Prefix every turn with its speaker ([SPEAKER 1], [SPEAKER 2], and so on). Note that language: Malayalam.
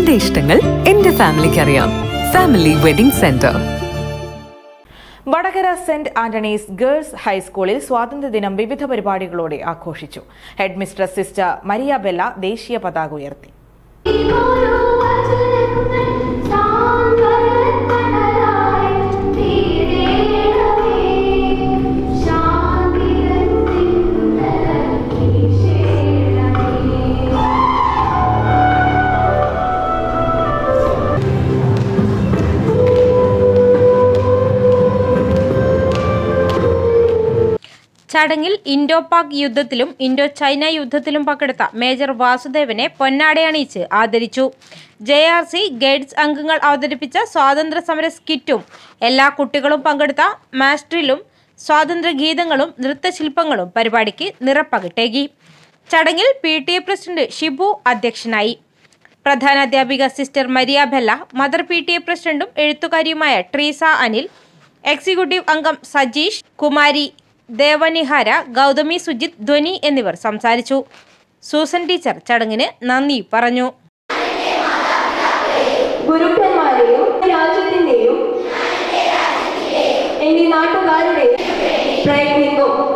[SPEAKER 1] എന്റെ ഇഷ്ടങ്ങൾ എന്റെ ഫാമിലിക്ക് അറിയാം family wedding centre
[SPEAKER 2] Vadakara Saint Antony's girls ഹൈസ്കൂളിൽ സ്വാതന്ത്ര്യദിനം വിവിധ പരിപാടികളോടെ ആഘോഷിച്ചു headmistress sister Maria Bella ദേശീയ പതാക ഉയർത്തി
[SPEAKER 3] ചടങ്ങിൽ ഇൻഡോ പാക് യുദ്ധത്തിലും ഇൻഡോ ചൈന യുദ്ധത്തിലും പങ്കെടുത്ത മേജർ വാസുദേവനെ പൊന്നാടയണിയിച്ച് ആദരിച്ചു ജെ ആർ സി ഗൈഡ്സ് അംഗങ്ങൾ അവതരിപ്പിച്ച സ്വാതന്ത്ര്യ സമര സ്കിറ്റും എല്ലാ കുട്ടികളും പങ്കെടുത്ത മാസ്റ്ററിലും സ്വാതന്ത്ര്യ ഗീതങ്ങളും നൃത്തശില്പങ്ങളും പരിപാടിക്ക് നിറപ്പകിട്ടേകി ചടങ്ങിൽ P T A president Shibu അധ്യക്ഷനായി പ്രധാനാധ്യാപിക sister Maria Bella mother P T A പ്രസിഡന്റും എഴുത്തുകാരിയുമായ ട്രീസ അനിൽ എക്സിക്യൂട്ടീവ് അംഗം സജീഷ് കുമാരി ദേവനിഹാര ഗൗതമി സുജിത് ധ്വനി എന്നിവർ സംസാരിച്ചു സൂസൻ ടീച്ചർ ചടങ്ങിന് നന്ദി പറഞ്ഞു
[SPEAKER 4] ഗുരുക്കന്മാരെയും രാജ്യത്തിന്റെയും എന്റെ നാട്ടുകാരുടെയും പ്രയത്നിക്കും